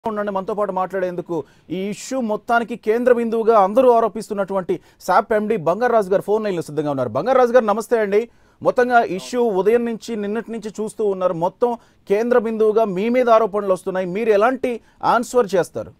ఉండండి మనతో పాటు మాట్లాడేందుకు ఈ ఇష్యూ మొత్తానికి కేంద్ర బిందువుగా అందరూ ఆరోపిస్తున్నటువంటి శాప్ ఎండి బంగారాజు గారు ఫోన్ లైన్లో సిద్ధంగా ఉన్నారు బంగారాజు గారు నమస్తే అండి మొత్తంగా ఇష్యూ ఉదయం నుంచి నిన్నటి నుంచి చూస్తూ ఉన్నారు మొత్తం కేంద్ర బిందువుగా మీ మీద ఆరోపణలు వస్తున్నాయి మీరు ఎలాంటి ఆన్సర్ చేస్తారు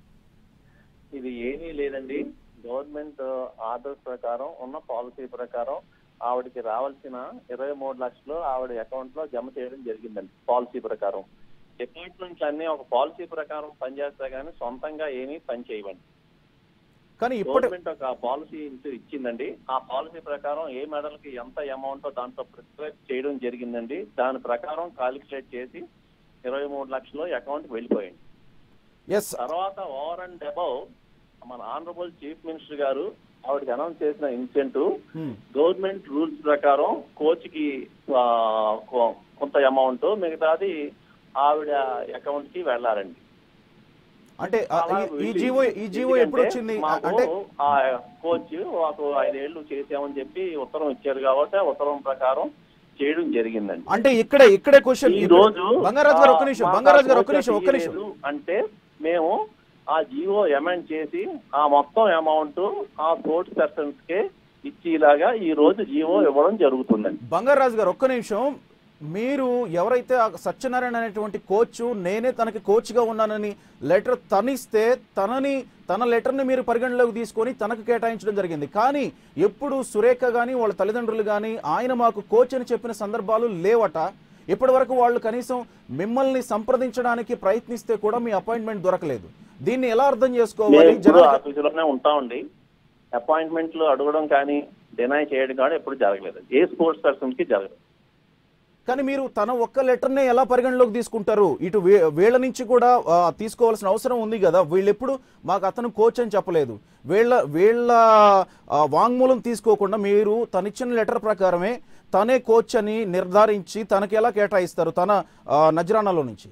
ఇది ఏమీ లేదండి గవర్నమెంట్ ఆర్డర్స్ ప్రకారం ఉన్న పాలసీ ప్రకారం ఆవిడకి రావాల్సిన ఇరవై మూడు లక్షలు ఆవిడ అకౌంట్ లో జమ చేయడం జరిగిందండి పాలసీ ప్రకారం డిపార్ట్మెంట్లు అన్ని ఒక పాలసీ ప్రకారం పనిచేస్తా కానీ సొంతంగా ఏమీ పని చేయవండి కానీ ఇప్పటి గవర్నమెంట్ ఒక పాలసీ ఇచ్చిందండి ఆ పాలసీ ప్రకారం ఏ మెడల్ కి ఎంత అమౌంట్ దాంట్లో ప్రిస్క్రైబ్ చేయడం జరిగిందండి దాని ప్రకారం కాలిక్యులేట్ చేసి ఇరవై మూడు లక్షలు అకౌంట్ కి వెళ్ళిపోయింది ఎస్ తర్వాత ఓవర్ అండ్ అబౌవ్ మన ఆనరబుల్ చీఫ్ మినిస్టర్ గారు ఆవిడకి అనౌన్స్ చేసిన ఇన్సెంటివ్ గవర్నమెంట్ రూల్స్ ప్రకారం కోచ్ కి ఆ, కొ- కొంత అమౌంట్ మిగతాది ఆవిడ అకౌంట్ కి వెళ్ళాలండి అంటే ఆ, అలా ఈ- ఈ వెళ్ళి- జీవో ఈ జీవో ఎప్పుడు ఎందుకంటే వచ్చింది మాకు అంటే ఆ కోచ్ మాకు ఐదేళ్లు చేసామని చెప్పి ఉత్తరం ఇచ్చారు కాబట్టి ఆ ఉత్తరం ప్రకారం చేయడం జరిగిందండి అంటే ఇక్కడే ఇక్కడే క్వశ్చన్ ఈ రోజు బంగారాజు గారు ఒక్క నిమిషం మాకు బంగారాజు గారు ఆ ఒక్క నిమిషం ఒక్క నిమిషం తీయలేదు అంటే మేము ఆ జియో అమెండ్ చేసి ఆ మొత్తం అమౌంట్ ఆ స్పోర్ట్స్ పర్సన్స్ కే ఇచ్చేలాగా ఈ రోజు జియో ఇవ్వడం జరుగుతుందండి బంగారాజు గారు ఒక్క నిమిషం మీరు ఎవరైతే ఆ సత్యనారాయణ అనేటువంటి కోచ్ నేనే తనకి కోచ్గా ఉన్నానని లెటర్ తనిస్తే తనని తన లెటర్ని మీరు పరిగణలోకి తీసుకొని తనకు కేటాయించడం జరిగింది కానీ ఎప్పుడు సురేఖ కానీ వాళ్ళ తల్లిదండ్రులు కానీ ఆయన మాకు కోచ్ అని చెప్పిన సందర్భాలు లేవట ఇప్పటి వరకు వాళ్ళు కనీసం మిమ్మల్ని సంప్రదించడానికి ప్రయత్నిస్తే కూడా మీ అపాయింట్మెంట్ దొరకలేదు దీన్ని ఎలా అర్థం చేసుకోవాలి మేము ఎప్పుడు జనాలు ఆఫీసులోనే ఉంటామండి అపాయింట్మెంట్లు అడగడం కానీ డినై చేయడం కానీ ఎప్పుడు జరగలేదు ఏ స్పోర్ట్స్ పర్సన్ కి జరగదు కానీ మీరు తన ఒక్క లెటర్నే ఎలా పరిగణలోకి తీసుకుంటారు ఇటు వీ- వీళ్ళ నుంచి కూడా ఆ, తీసుకోవాల్సిన అవసరం ఉంది కదా వీళ్ళు ఎప్పుడు మాకు అతను కోచ్ అని చెప్పలేదు వీళ్ళ వీళ్ళ ఆ, వాంగ్మూలం తీసుకోకుండా మీరు తనిచ్చిన లెటర్ ప్రకారమే తనే కోచ్ అని నిర్ధారించి తనకి ఎలా కేటాయిస్తారు తన ఆ, నజరానాలో నుంచి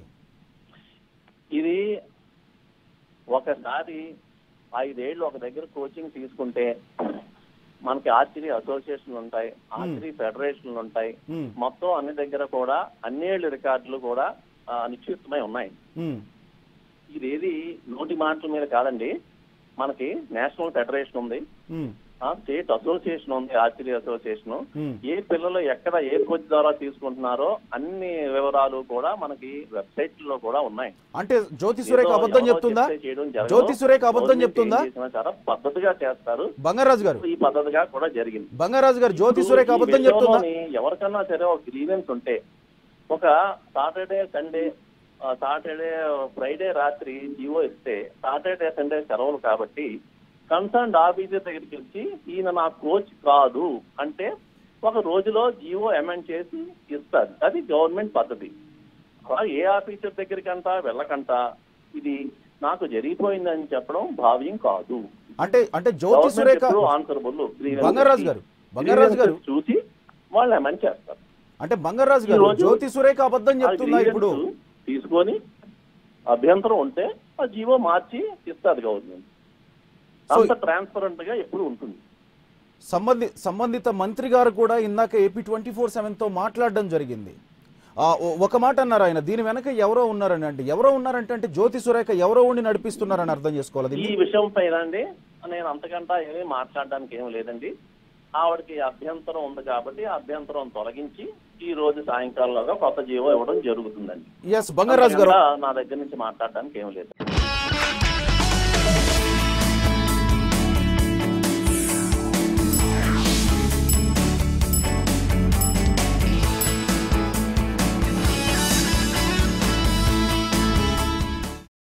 ఇది ఒకసారి ఐదేళ్లు ఒక దగ్గర కోచింగ్ తీసుకుంటే మనకి ఆర్చరీ అసోసియేషన్లు ఉంటాయి ఆర్చరీ ఫెడరేషన్లు ఉంటాయి ఉమ్, మొత్తం అన్ని దగ్గర కూడా అన్నేళ్ళు రికార్డులు కూడా ఆ, నిక్షిప్తమై ఉన్నాయి ఉమ్, ఇదేది నోటి మాటల మీద కాదండి మనకి నేషనల్ ఫెడరేషన్ ఉంది ఉమ్, ఆ స్టేట్ అసోసియేషన్ ఉంది ఆర్చరీ అసోసియేషన్ ఉమ్. ఏ పిల్లలు ఎక్కడ ఏ కోచ్ ద్వారా తీసుకుంటున్నారో అన్ని వివరాలు కూడా మనకి వెబ్సైట్ లో కూడా ఉన్నాయి అంటే జ్యోతి సురేఖ ఏదో అబద్ధం ఎవరో చెప్తుందా చెప్తే చేయడం జరగదు. జ్యోతి సురేఖ అబద్ధం గవర్నమెంట్ చెప్తుందా ఏం చేసినా చాలా పద్ధతిగా చేస్తారు బంగారాజు గారు ఈ పద్ధతిగా కూడా జరిగింది బంగారాజు గారు జ్యోతి ఇప్పుడు సురేఖ ఈ అబద్ధం చెప్తుందా విషయంలోని ఎవరికన్నా సరే ఒక గ్రీవెన్స్ ఉంటే ఒక సాటర్డే సండే సాటర్డే ఫ్రైడే రాత్రి జీవో ఇస్తే సాటర్డే సండే సెలవులు కాబట్టి కన్సర్న్ ఆఫీసర్ దగ్గరికి వచ్చి ఈయన నా కోచ్ కాదు అంటే ఒక రోజులో జీవో అమెండ్ చేసి ఇస్తారు అది గవర్నమెంట్ పద్ధతి అలా ఏ ఆఫీసర్ దగ్గరికి అంట వెళ్ళకంట ఇది నాకు జరిగిపోయిందని చెప్పడం భావ్యం కాదు అంటే అంటే జ్యోతి సురేఖ ఆన్సరబుల్ బంగారాజు గారు బంగారాజు గారు చూసి వాళ్ళు అమెండ్ చేస్తారు అంటే బంగారాజు ఈ గారు రోజు జ్యోతి సురేఖ అబద్ధం ఆ చెప్తుందా ఇప్పుడు grievance తీసుకొని అభ్యంతరం ఉంటే ఆ జీవో మార్చి ఇస్తారు గవర్నమెంట్ So- అంత ట్రాన్స్పరెంట్ గా ఎప్పుడు ఉంటుంది సంబంధి సంబంధిత మంత్రి గారు కూడా ఇందాక ఏపీ ట్వంటీ ఫోర్ సెవెన్తో మాట్లాడడం జరిగింది ఆ, ఒ- ఒక మాట అన్నారు ఆయన దీని వెనక ఎవరో ఉన్నారని అంటే ఎవరో ఉన్నారంటే అంటే జ్యోతి సురేఖ ఎవరో ఉండి నడిపిస్తున్నారని అర్థం చేసుకోవాలి ఈ దీన్ని. విషయం పైన అండి నేను అంతకంటా ఏమీ మాట్లాడడానికి ఏం లేదండి ఆవిడకి అభ్యంతరం ఉంది కాబట్టి ఆ అభ్యంతరం తొలగించి ఈ రోజు సాయంకాలంలోగా కొత్త జీవో ఇవ్వడం జరుగుతుందండి ఎస్ బంగారాజు గారు అంతకన్నా నా దగ్గర నుంచి మాట్లాడడానికి ఏం లేదు